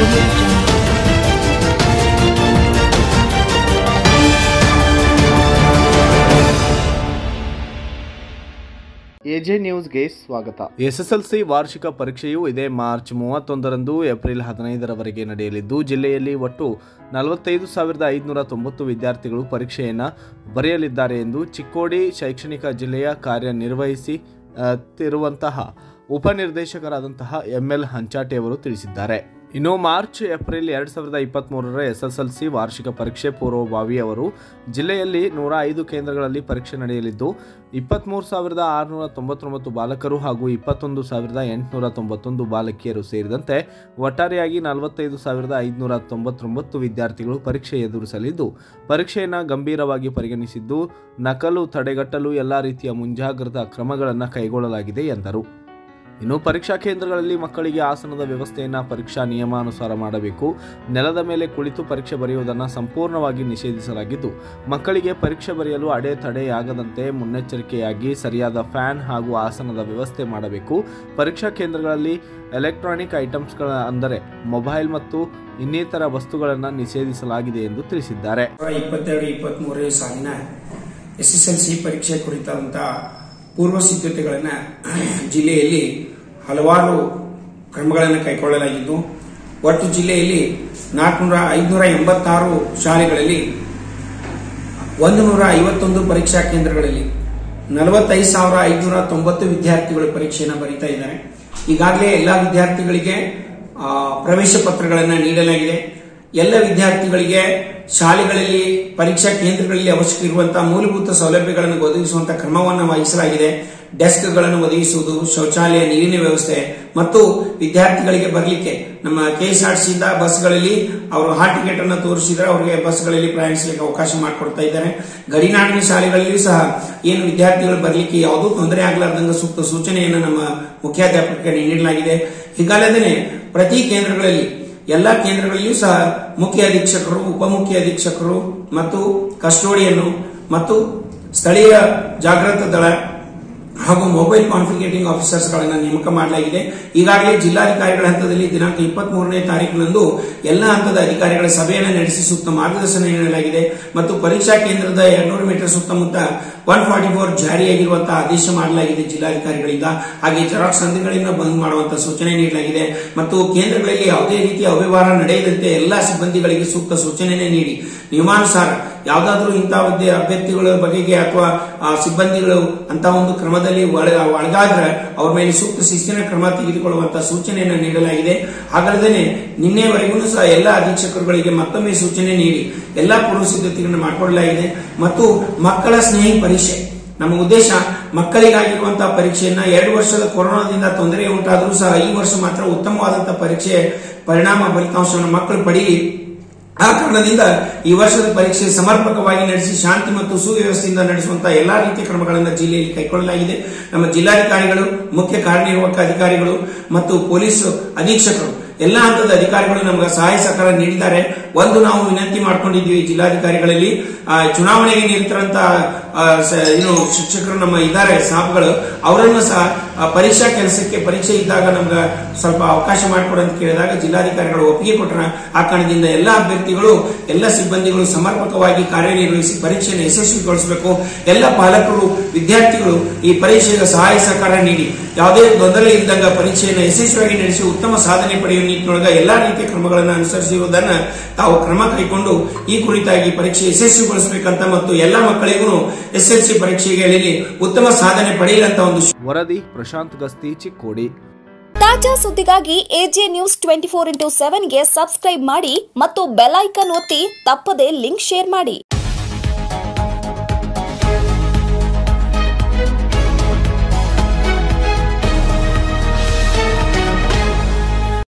Audio Jungle. AJ ನ್ಯೂಸ್ಗೆ ಸ್ವಾಗತ SSLC ವಾರ್ಷಿಕ ಪರೀಕ್ಷೆಯು ಇದೇ ಮಾರ್ಚ್ ಮೂವತ್ತೊಂದರಂದು ಏಪ್ರಿಲ್ ಹದಿನೈದರವರೆಗೆ ನಡೆಯಲಿದ್ದು ಜಿಲ್ಲೆಯಲ್ಲಿ ಒಟ್ಟು ನಲವತ್ತೈದು ಸಾವಿರದ ಐದುನೂರ ತೊಂಬತ್ತು ವಿದ್ಯಾರ್ಥಿಗಳು ಪರೀಕ್ಷೆಯನ್ನು ಬರೆಯಲಿದ್ದಾರೆ ಎಂದು ಚಿಕ್ಕೋಡಿ ಶೈಕ್ಷಣಿಕ ಜಿಲ್ಲೆಯ ಕಾರ್ಯನಿರ್ವಹಿಸಿ ಆ, ತಿರುವಂತಹ ಉಪನಿರ್ದೇಶಕರಾದಂತಹ ಎಂ ಎಲ್ ಹಂಚಾಟೆ ಅವರು ತಿಳಿಸಿದ್ದಾರೆ ಇನ್ನು ಮಾರ್ಚ್ ಏಪ್ರಿಲ್ ಎರಡು ಸಾವಿರದ ಇಪ್ಪತ್ತ್ಮೂರರ ಎಸ್ಎಸ್ಎಲ್ಸಿ ವಾರ್ಷಿಕ ಪರೀಕ್ಷೆ ಪೂರ್ವಭಾವಿ ಅವರು ಜಿಲ್ಲೆಯಲ್ಲಿ ನೂರ ಐದು ಕೇಂದ್ರಗಳಲ್ಲಿ ಪರೀಕ್ಷೆ ನಡೆಯಲಿದ್ದು ಇಪ್ಪತ್ತ್ಮೂರು ಸಾವಿರದ ಆರುನೂರ ತೊಂಬತ್ತೊಂಬತ್ತು ಬಾಲಕರು ಹಾಗೂ ಇಪ್ಪತ್ತೊಂದು ಸಾವಿರದ ಎಂಟುನೂರ ತೊಂಬತ್ತೊಂದು ಬಾಲಕಿಯರು ಸೇರಿದಂತೆ ಒಟ್ಟಾರೆಯಾಗಿ ನಲವತ್ತೈದು ಸಾವಿರದ ಐದುನೂರ ತೊಂಬತ್ತೊಂಬತ್ತು ವಿದ್ಯಾರ್ಥಿಗಳು ಪರೀಕ್ಷೆ ಎದುರಿಸಲಿದ್ದು ಪರೀಕ್ಷೆಯನ್ನು ಗಂಭೀರವಾಗಿ ಪರಿಗಣಿಸಿದ್ದು ನಕಲು ತಡೆಗಟ್ಟಲು ಎಲ್ಲ ರೀತಿಯ ಮುಂಜಾಗ್ರತಾ ಕ್ರಮಗಳನ್ನು ಕೈಗೊಳ್ಳಲಾಗಿದೆ ಎಂದರು ಇನ್ನು ಪರೀಕ್ಷಾ ಕೇಂದ್ರಗಳಲ್ಲಿ ಮಕ್ಕಳಿಗೆ ಆಸನದ ವ್ಯವಸ್ಥೆಯನ್ನು ಪರೀಕ್ಷಾ ನಿಯಮಾನುಸಾರ ಮಾಡಬೇಕು ನೆಲದ ಮೇಲೆ ಕುಳಿತು ಪರೀಕ್ಷೆ ಬರೆಯುವುದನ್ನು ಸಂಪೂರ್ಣವಾಗಿ ನಿಷೇಧಿಸಲಾಗಿದ್ದು ಮಕ್ಕಳಿಗೆ ಪರೀಕ್ಷೆ ಬರೆಯಲು ಅಡೆತಡೆಯಾಗದಂತೆ ಮುನ್ನೆಚ್ಚರಿಕೆಯಾಗಿ ಸರಿಯಾದ ಫ್ಯಾನ್ ಹಾಗೂ ಆಸನದ ವ್ಯವಸ್ಥೆ ಮಾಡಬೇಕು ಪರೀಕ್ಷಾ ಕೇಂದ್ರಗಳಲ್ಲಿ ಎಲೆಕ್ಟ್ರಾನಿಕ್ ಐಟಮ್ಸ್ಗಳ ಅಂದರೆ ಮೊಬೈಲ್ ಮತ್ತು ಇನ್ನಿತರ ವಸ್ತುಗಳನ್ನು ನಿಷೇಧಿಸಲಾಗಿದೆ ಎಂದು ತಿಳಿಸಿದ್ದಾರೆ ಇಪ್ಪತ್ತೆರಡು ಇಪ್ಪತ್ಮೂರನೇ ಸಾಲಿನ ಎಸ್ಎಸ್ಎಲ್ಸಿ ಪರೀಕ್ಷೆ ಕುರಿತಾದಂಥ ಪೂರ್ವ ಸಿದ್ಧತೆಗಳನ್ನು ಜಿಲ್ಲೆಯಲ್ಲಿ ಹಲವಾರು ಕ್ರಮಗಳನ್ನು ಕೈಗೊಳ್ಳಲಾಗಿದ್ದು ಒಟ್ಟು ಜಿಲ್ಲೆಯಲ್ಲಿ ನಾಲ್ಕುನೂರ ಐದುನೂರ ಎಂಬತ್ತಾರು ಶಾಲೆಗಳಲ್ಲಿ ಒಂದು ನೂರ ಐವತ್ತೊಂದು ಪರೀಕ್ಷಾ ಕೇಂದ್ರಗಳಲ್ಲಿ ನಲವತ್ತೈದು ಸಾವಿರ ಐದುನೂರ ತೊಂಬತ್ತು ವಿದ್ಯಾರ್ಥಿಗಳು ಪರೀಕ್ಷೆಯನ್ನು ಬರೀತಾ ಇದ್ದಾರೆ ಈಗಾಗಲೇ ಎಲ್ಲ ವಿದ್ಯಾರ್ಥಿಗಳಿಗೆ ಆ, ಪ್ರವೇಶ ಪತ್ರಗಳನ್ನು ನೀಡಲಾಗಿದೆ ಎಲ್ಲ ವಿದ್ಯಾರ್ಥಿಗಳಿಗೆ ಶಾಲೆಗಳಲ್ಲಿ ಪರೀಕ್ಷಾ ಕೇಂದ್ರಗಳಲ್ಲಿ ಅವಶ್ಯಕ ಇರುವಂತಹ ಮೂಲಭೂತ ಸೌಲಭ್ಯಗಳನ್ನು ಒದಗಿಸುವಂತಹ ಕ್ರಮವನ್ನು ವಹಿಸಲಾಗಿದೆ ಡೆಸ್ಕ್ಗಳನ್ನು ಒದಗಿಸುವುದು ಶೌಚಾಲಯ ನೀರಿನ ವ್ಯವಸ್ಥೆ ಮತ್ತು ವಿದ್ಯಾರ್ಥಿಗಳಿಗೆ ಬರಲಿಕ್ಕೆ ನಮ್ಮ ಕೆಎಸ್ಆರ್ಟಿಸಿಯಿಂದ ಬಸ್ಗಳಲ್ಲಿ ಅವರು ಹಾಲ್ ಟಿಕೆಟ್ ಅನ್ನು ತೋರಿಸಿದ್ರೆ ಅವರಿಗೆ ಬಸ್ಗಳಲ್ಲಿ ಪ್ರಯಾಣಿಸಲಿಕ್ಕೆ ಅವಕಾಶ ಮಾಡಿಕೊಡ್ತಾ ಇದ್ದಾರೆ ಗಡಿನಾಡಿನ ಶಾಲೆಗಳಲ್ಲಿ ಸಹ ಏನು ವಿದ್ಯಾರ್ಥಿಗಳು ಬರಲಿಕ್ಕೆ ಯಾವುದೂ ತೊಂದರೆ ಆಗಲಾರ್ದಂಗ ಸೂಕ್ತ ಸೂಚನೆಯನ್ನು ನಮ್ಮ ಮುಖ್ಯಾಧ್ಯಾಪಕರಿಗೆ ನೀಡಲಾಗಿದೆ ಹೀಗಲ್ಲದೇ ಪ್ರತಿ ಕೇಂದ್ರಗಳಲ್ಲಿ ಎಲ್ಲ ಕೇಂದ್ರಗಳಲ್ಲಿಯೂ ಸಹ ಮುಖ್ಯ ಅಧೀಕ್ಷಕರು ಉಪಮುಖ್ಯ ಅಧೀಕ್ಷಕರು ಮತ್ತು ಕಸ್ಟೋಡಿಯನ್ನು ಮತ್ತು ಸ್ಥಳೀಯ ಜಾಗೃತ ದಳ ಹಾಗೂ ಮೊಬೈಲ್ ಕಾನ್ಫಿಗೇಟಿಂಗ್ ಆಫೀಸರ್ಸ್ಗಳನ್ನು ನೇಮಕ ಮಾಡಲಾಗಿದೆ ಈಗಾಗಲೇ ಜಿಲ್ಲಾಧಿಕಾರಿಗಳ ಹಂತದಲ್ಲಿ ದಿನಾಂಕ ಇಪ್ಪತ್ತ್ ಮೂರನೇ ತಾರೀಕಿನಂದು ಎಲ್ಲ ಹಂತದ ಅಧಿಕಾರಿಗಳ ಸಭೆಯನ್ನು ನಡೆಸಿ ಸೂಕ್ತ ಮಾರ್ಗದರ್ಶನ ನೀಡಲಾಗಿದೆ ಮತ್ತು ಪರೀಕ್ಷಾ ಕೇಂದ್ರದ ಎರಡ್ನೂರು ಮೀಟರ್ ಸುತ್ತಮುತ್ತ ಒನ್ ಫಾರ್ಟಿ ಫೋರ್ ಜಾರಿಯಾಗಿರುವಂತಹ ಆದೇಶ ಮಾಡಲಾಗಿದೆ ಜಿಲ್ಲಾಧಿಕಾರಿಗಳಿಂದ ಹಾಗೆ ಜೆರಾಕ್ಸ್ ಸಂಧಿಗಳಿಂದ ಬಂದ್ ಮಾಡುವಂತಹ ಸೂಚನೆ ನೀಡಲಾಗಿದೆ ಮತ್ತು ಕೇಂದ್ರಗಳಲ್ಲಿ ಯಾವುದೇ ರೀತಿಯ ಅವ್ಯವಹಾರ ನಡೆಯದಂತೆ ಎಲ್ಲಾ ಸಿಬ್ಬಂದಿಗಳಿಗೆ ಸೂಕ್ತ ಸೂಚನೆಯನ್ನು ನೀಡಿ ನಿಯಮಾನುಸಾರ ಯಾವುದಾದ್ರೂ ಇಂತಹ ಹುದ್ದೆ ಅಭ್ಯರ್ಥಿಗಳ ಬಗೆಗೆ ಅಥವಾ ಆ, ಸಿಬ್ಬಂದಿಗಳು ಅಂತ ಒಂದು ಕ್ರಮದಲ್ಲಿ ಒಳ- ಒಳಗಾದ್ರೆ ಅವ್ರ ಮೇಲೆ ಸೂಕ್ತ ಶಿಸ್ತಿನ ಕ್ರಮ ತೆಗೆದುಕೊಳ್ಳುವಂತಹ ಸೂಚನೆಯನ್ನು ನೀಡಲಾಗಿದೆ ಹಾಗಲ್ಲದೆ ನಿನ್ನೆವರೆಗೂ ಸಹ ಎಲ್ಲ ಅಧೀಕ್ಷಕರುಗಳಿಗೆ ಮತ್ತೊಮ್ಮೆ ಸೂಚನೆ ನೀಡಿ ಎಲ್ಲಾ ಪೂರ್ವ ಸಿದ್ಧತೆಗಳನ್ನು ಮಾಡಿಕೊಳ್ಳಲಾಗಿದೆ ಮತ್ತು ಮಕ್ಕಳ ಸ್ನೇಹಿ ಪರೀಕ್ಷೆ ನಮ್ಮ ಉದ್ದೇಶ ಮಕ್ಕಳಿಗಾಗಿರುವಂತಹ ಪರೀಕ್ಷೆಯನ್ನ ಎರಡು ವರ್ಷದ ಕೊರೋನಾದಿಂದ ತೊಂದರೆ ಉಂಟಾದರೂ ಸಹ ಈ ವರ್ಷ ಮಾತ್ರ ಉತ್ತಮವಾದಂತಹ ಪರೀಕ್ಷೆ ಪರಿಣಾಮ ಫಲಿತಾಂಶವನ್ನು ಮಕ್ಕಳು ಪಡೆಯಲಿ ಆ ಕಾರಣದಿಂದ ಈ ವರ್ಷದ ಪರೀಕ್ಷೆ ಸಮರ್ಪಕವಾಗಿ ನಡೆಸಿ ಶಾಂತಿ ಮತ್ತು ಸುವ್ಯವಸ್ಥೆಯಿಂದ ನಡೆಸುವಂತಹ ಎಲ್ಲಾ ರೀತಿಯ ಕ್ರಮಗಳನ್ನು ಜಿಲ್ಲೆಯಲ್ಲಿ ಕೈಗೊಳ್ಳಲಾಗಿದೆ ನಮ್ಮ ಜಿಲ್ಲಾಧಿಕಾರಿಗಳು ಮುಖ್ಯ ಕಾರ್ಯನಿರ್ವಾಹಕ ಅಧಿಕಾರಿಗಳು ಮತ್ತು ಪೊಲೀಸ್ ಅಧೀಕ್ಷಕರು ಎಲ್ಲಾ ಹಂತದ ಅಧಿಕಾರಿಗಳು ನಮಗೆ ಸಹಾಯ ಸಹಕಾರ ನೀಡಿದ್ದಾರೆ ಒಂದು ನಾವು ವಿನಂತಿ ಮಾಡ್ಕೊಂಡಿದ್ವಿ ಜಿಲ್ಲಾಧಿಕಾರಿಗಳಲ್ಲಿ ಆ, ಚುನಾವಣೆಗೆ ನಿಂತಿರಂತ ಆ, ಸ- ಏನು ಶಿಕ್ಷಕರು ನಮ್ಮ ಇದ್ದಾರೆ ಸಾಬ್ಗಳು ಅವರನ್ನು ಸಹ ಆ, ಪರೀಕ್ಷಾ ಕೆಲಸಕ್ಕೆ ಪರೀಕ್ಷೆ ಇದ್ದಾಗ ನಮ್ಗೆ ಸ್ವಲ್ಪ ಅವಕಾಶ ಮಾಡಿಕೊಡು ಅಂತ ಕೇಳಿದಾಗ ಜಿಲ್ಲಾಧಿಕಾರಿಗಳು ಒಪ್ಪಿಗೆ ಕೊಟ್ಟರ ಆ ಕಾರಣದಿಂದ ಎಲ್ಲ ಅಭ್ಯರ್ಥಿಗಳು ಎಲ್ಲ ಸಿಬ್ಬಂದಿಗಳು ಸಮರ್ಪಕವಾಗಿ ಕಾರ್ಯನಿರ್ವಹಿಸಿ ಪರೀಕ್ಷೆಯನ್ನು ಯಶಸ್ವಿಗೊಳಿಸಬೇಕು ಎಲ್ಲ ಪಾಲಕರು ವಿದ್ಯಾರ್ಥಿಗಳು ಈ ಪರೀಕ್ಷೆಗೆ ಸಹಾಯ ಸಹಕಾರ ನೀಡಿ ಯಾವುದೇ ತೊಂದರೆ ಇದ್ದಾಗ ಪರೀಕ್ಷೆಯನ್ನು ಯಶಸ್ವಿಯಾಗಿ ನಡೆಸಿ ಉತ್ತಮ ಸಾಧನೆ ಪಡೆಯುವ ನಿಟ್ಟಿನೊಳಗ ಎಲ್ಲಾ ರೀತಿಯ ಕ್ರಮಗಳನ್ನು ಅನುಸರಿಸಿರುವುದನ್ನು ತಾವು ಕ್ರಮ ಕೈಗೊಂಡು ಈ ಕುರಿತಾಗಿ ಪರೀಕ್ಷೆ ಯಶಸ್ವಿಗೊಳಿಸಬೇಕಂತ ಮತ್ತು ಎಲ್ಲ ಮಕ್ಕಳಿಗೂ ಎಸ್ಎಲ್ಸಿ ಪರೀಕ್ಷೆಗಳಲ್ಲಿ ಉತ್ತಮ ಸಾಧನೆ ಪಡೆಯಲಂತ ಒಂದು ವರದಿ ಪ್ರಶಾಂತ್ ಗಸ್ತಿ ಚಿಕ್ಕೋಡಿ ತಾಜಾ ಸುದ್ದಿಗಾಗಿ AJ news twenty four into ಸೆವೆನ್ಗೆ ಸಬ್ಸ್ಕ್ರೈಬ್ ಮಾಡಿ ಮತ್ತು ಬೆಲ್ ಐಕನ್ ಒತ್ತಿ ತಪ್ಪದೇ ಲಿಂಕ್ ಶೇರ್ ಮಾಡಿ